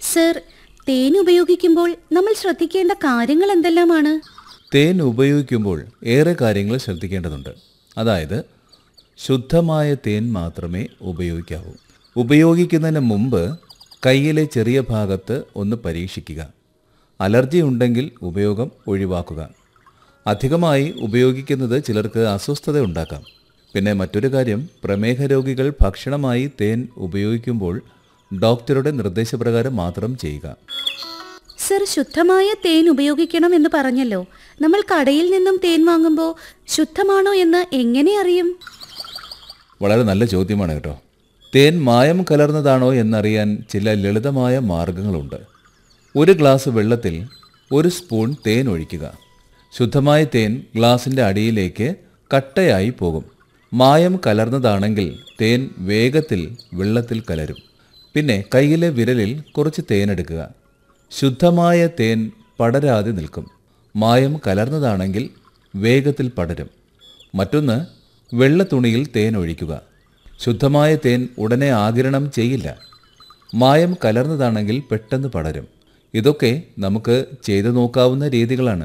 sir തേൻ ഉപയോഗിക്കുമ്പോൾ നമ്മൾ ശ്രദ്ധിക്കേണ്ട കാര്യങ്ങൾ എന്തെല്ലാമാണ് തേൻ ഉപയോഗിക്കുമ്പോൾ ഏറെ കാര്യങ്ങൾ ശ്രദ്ധിക്കേണ്ടതുണ്ട് അതായത് ശുദ്ധമായ തേൻ മാത്രമേ ഉപയോഗിക്കാവൂ ഉപയോഗിക്കുന്നതിന് മുമ്പ് കയ്യിലെ ചെറിയ ഭാഗത്ത് ഒന്ന് പരീക്ഷിക്കുക അലർജി ഉണ്ടെങ്കിൽ ഉപയോഗം ഒഴിവാക്കുക അധികമായി ഉപയോഗിക്കുന്നത് ചിലർക്ക് അസ്വസ്ഥത ഉണ്ടാക്കാം പിന്നെ മറ്റൊരു കാര്യം പ്രമേഹ രോഗികൾ ഭക്ഷണമായി തേൻ ഉപയോഗിക്കുമ്പോൾ ഡോക്ടറുടെ നിർദ്ദേശപ്രകാരം മാത്രം ചെയ്യുക സർ ശുദ്ധമായ തേൻ ഉപയോഗിക്കണം എന്ന് പറഞ്ഞല്ലോ നമ്മൾ കടയിൽ നിന്നും തേൻ വാങ്ങുമ്പോൾ ശുദ്ധമാണോ എന്ന് എങ്ങനെ അറിയും വളരെ നല്ല ചോദ്യമാണ് കേട്ടോ തേൻ മായം കലർന്നതാണോ എന്നറിയാൻ ചില ലളിതമായ മാർഗങ്ങളുണ്ട് ഒരു ഗ്ലാസ് വെള്ളത്തിൽ ഒരു സ്പൂൺ തേൻ ഒഴിക്കുക ശുദ്ധമായ തേൻ ഗ്ലാസിൻ്റെ അടിയിലേക്ക് കട്ടയായി പോകും മായം കലർന്നതാണെങ്കിൽ തേൻ വേഗത്തിൽ വെള്ളത്തിൽ കലരും പിന്നെ കയ്യിലെ വിരലിൽ കുറച്ച് തേനെടുക്കുക ശുദ്ധമായ തേൻ പടരാതെ നിൽക്കും മായം കലർന്നതാണെങ്കിൽ വേഗത്തിൽ പടരും മറ്റൊന്ന് വെള്ള തുണിയിൽ തേൻ ഒഴിക്കുക ശുദ്ധമായ തേൻ ഉടനെ ആകിരണം ചെയ്യില്ല മായം കലർന്നതാണെങ്കിൽ പെട്ടെന്ന് പടരും ഇതൊക്കെ നമുക്ക് ചെയ്തു നോക്കാവുന്ന രീതികളാണ്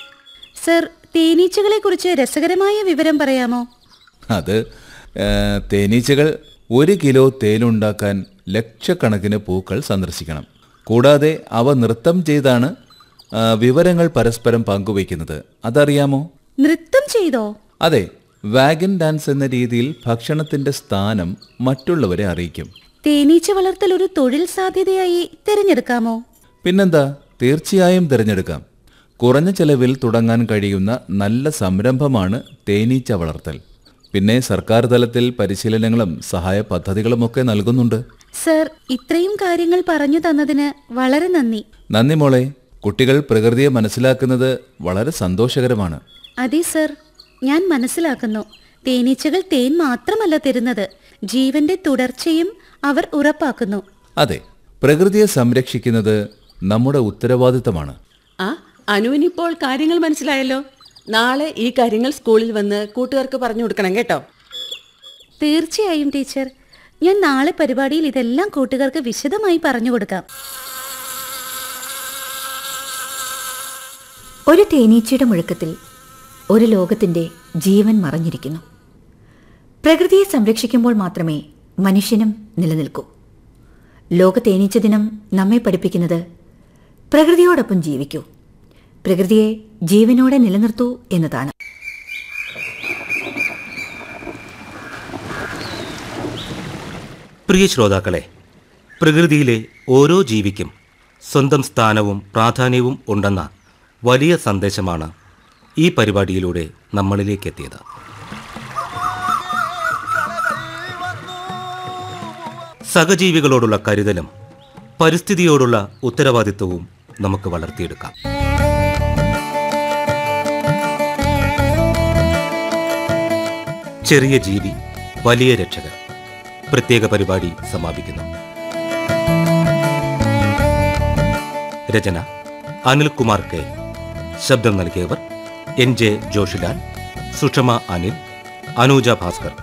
സർ തേനീച്ചകളെ കുറിച്ച് രസകരമായ വിവരം പറയാമോ അത് ആ, തേനീച്ചകൾ ഒരു കിലോ തേനുണ്ടാക്കാൻ ലക്ഷക്കണക്കിന് പൂക്കൾ സന്ദർശിക്കണം കൂടാതെ അവ നൃത്തം ചെയ്താണ് ആ, വിവരങ്ങൾ പരസ്പരം പങ്കുവയ്ക്കുന്നത് അതറിയാമോ നൃത്തം ചെയ്തോ അതെ വാഗൻ ഡാൻസ് എന്ന രീതിയിൽ ഭക്ഷണത്തിന്റെ സ്ഥാനം മറ്റുള്ളവരെ അറിയിക്കും തേനീച്ച വളർത്തൽ ഒരു തൊഴിൽ സാധ്യതയായി തിരഞ്ഞെടുക്കാമോ പിന്നെന്താ തീർച്ചയായും തിരഞ്ഞെടുക്കാം കുറഞ്ഞ ചെലവിൽ തുടങ്ങാൻ കഴിയുന്ന നല്ല സംരംഭമാണ് തേനീച്ച വളർത്തൽ പിന്നെ സർക്കാർ തലത്തിൽ പരിശീലനങ്ങളും സഹായ പദ്ധതികളുമൊക്കെ നൽകുന്നുണ്ട് സർ ഇത്രയും കാര്യങ്ങൾ പറഞ്ഞു തന്നതിന് വളരെ നന്ദി നന്ദി മോളെ കുട്ടികൾ പ്രകൃതിയെ മനസ്സിലാക്കുന്നത് വളരെ സന്തോഷകരമാണ് അതെ സർ ഞാൻ മനസ്സിലാക്കുന്നു തേനീച്ചകൾ തേൻ മാത്രമല്ല തരുന്നത് ജീവന്റെ തുടർച്ചയും അവർ ഉറപ്പാക്കുന്നു അതെ പ്രകൃതിയെ സംരക്ഷിക്കുന്നത് നമ്മുടെ ഉത്തരവാദിത്തമാണ് ആ അനുവിനിപ്പോൾ കാര്യങ്ങൾ മനസ്സിലായല്ലോ നാളെ ഈ കാര്യങ്ങൾ സ്കൂളിൽ വന്ന് കൂട്ടുകാർക്ക് പറഞ്ഞു കൊടുക്കണം കേട്ടോ തീർച്ചയായും ടീച്ചർ ഞാൻ നാളെ പരിപാടിയിൽ ഇതെല്ലാം കൂട്ടുകാർക്ക് വിശദമായി പറഞ്ഞു കൊടുക്കാം ഒരു തേനീച്ചയുടെ മുഴക്കത്തിൽ ഒരു ലോകത്തിൻ്റെ ജീവൻ മറഞ്ഞിരിക്കുന്നു പ്രകൃതിയെ സംരക്ഷിക്കുമ്പോൾ മാത്രമേ മനുഷ്യനും നിലനിൽക്കൂ ലോക തേനീച്ച ദിനം നമ്മെ പഠിപ്പിക്കുന്നത് പ്രകൃതിയോടൊപ്പം ജീവിക്കൂ പ്രകൃതിയെ ജീവനോടെ നിലനിർത്തൂ എന്നതാണ് പ്രിയ ശ്രോതാക്കളെ പ്രകൃതിയിലെ ഓരോ ജീവിക്കും സ്വന്തം സ്ഥാനവും പ്രാധാന്യവും ഉണ്ടെന്ന വലിയ സന്ദേശമാണ് ഈ പരിപാടിയിലൂടെ നമ്മളിലേക്ക് എത്തിയത് സഹജീവികളോടുള്ള കരുതലും പരിസ്ഥിതിയോടുള്ള ഉത്തരവാദിത്വവും നമുക്ക് വളർത്തിയെടുക്കാം ചെറിയ ജീവി വലിയ രക്ഷകർ പ്രത്യേക പരിപാടി സമാപിക്കുന്നു രചന അനിൽകുമാർ കെ ശബ്ദം നൽകിയവർ എൻ ജെ ജോഷിലാൽ സുഷമ അനിൽ അനൂജ ഭാസ്കർ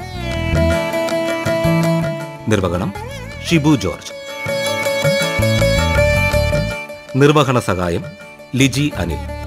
നിർവഹണം ഷിബു ജോർജ് നിർവഹണ സഹായം ലിജി അനിൽ